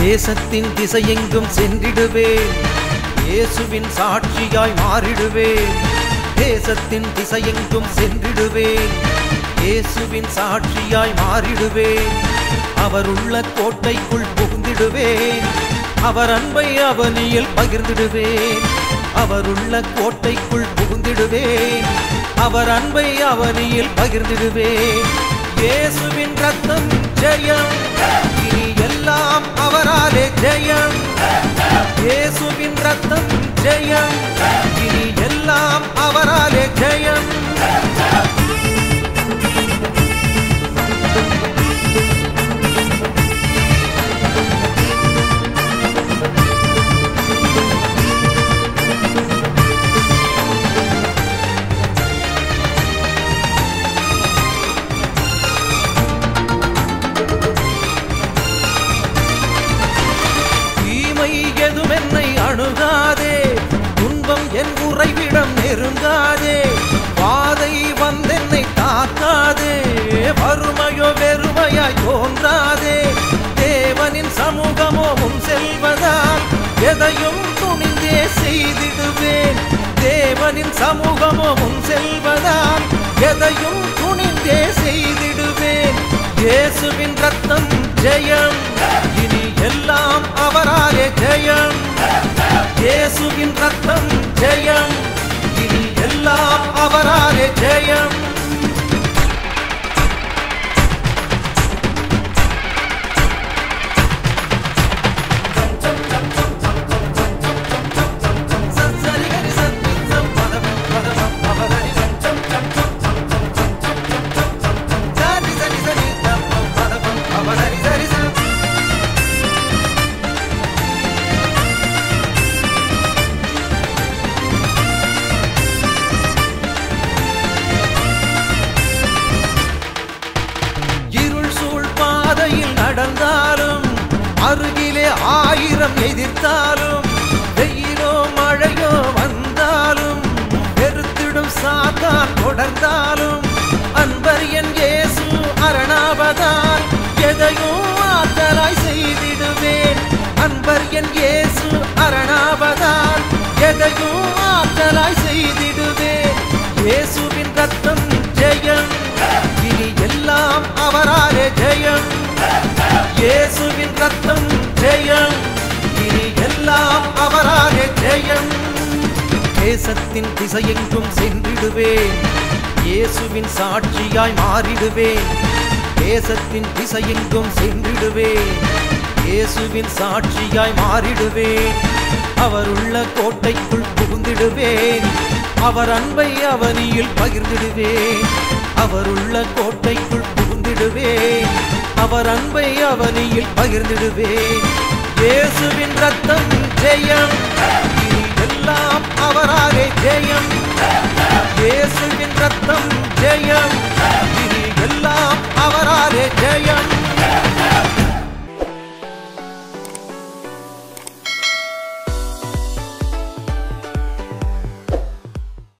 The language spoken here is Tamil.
தேசத்தின் திசையெங்கும் சென்றிடுவேன் இயேசுவின் சாட்சியாய் மாறிடுவேன் தேசத்தின் திசையெங்கும் சென்றிடுவேன் இயேசுவின் சாட்சியாய் மாறிடுவேன் அவர் உள்ள கோட்டைக்குள் புகுந்திடுவேன் அவர் அன்பை அவனியில் பகிர்ந்திடுவேன் அவர் உள்ள கோட்டைக்குள் புகுந்திடுவேன் அவர் அன்பை அவனியில் பகிர்ந்திடுவேன் இயேசுவின் ரத்தம் ஜெயம் இனி எல்லாம் அவராலே ஜெயம் இயேசுவின் ரத்தம் ஜெயம் இனி எல்லாம் அவராலே ஜெயம் தீமை எதுமென்னை அணுகாதே துன்பம் என் உறைவிடம் நெருங்காதே பாதை வந்தென்னை தாக்காதே வறுமையோ வெறுமையாய் தோன்றாதே தேவனின் சமூகமோ முன் செல்வதால் எதையும் துணிந்தே செய்திடுவேன் தேவனின் சமூகமோ முன் செல்வதால் எதையும் துணிந்தே செய்திடுவேன் இயேசுவின் ரத்தம் ஜெயம் இனி எல்லாம் அவராலே ஜெயம் இயேசுவின் ரத்தம் ஜெயம் இனி எல்லாம் அவராலே ஜெயம் சரி சரி சரி பதம் பதம் பதம் சரி சரி சரி பதம் பதம் சரி சரி இருள் சூழ் பாதையில் நடந்தாலும் அருகிலே ஆயிரம் எதிர்த்தாலும் வெயிலோ மழையோ வந்தாலும் வெறுத்திடும் சாத்தான் தொடர்ந்தாலும் அன்பர் என் இயேசு அரணாவதால் எதையும் ஆற்றலாய் செய்திடுவேன் அன்பர் என் இயேசு அரணாவதால் எதையும் ஆற்றலாய் செய்திடுவேன் இயேசுவின் ரத்தம் ஜெயம் இனி எல்லாம் அவராலே ஜெயம் இயேசுவின் ரத்தம் ஜெயம் இனி எல்லாம் அவராலே ஜெயம் தேசத்தின் திசையெங்கும் சென்றிடுவேன் இயேசுவின் சாட்சியாய் மாறிடுவேன் தேசத்தின் திசையெங்கும் சென்றிடுவேன் இயேசுவின் சாட்சியாய் மாறிடுவேன் அவர் உள்ள கோட்டைக்குள் புகுந்திடுவேன் அவர் அன்பை அவனியில் பகிர்ந்திடுவேன் அவர் உள்ள கோட்டைக்குள் புகுந்திடுவேன் அவர் அன்பை அவனியில் பகிர்ந்திடுவேன் இயேசுவின் ரத்தம் ஜெயம் இனி எல்லாம் அவராலே ஜெயம் இயேசுவின் ரத்தம் ஜெயம் இனி எல்லாம் அவராலே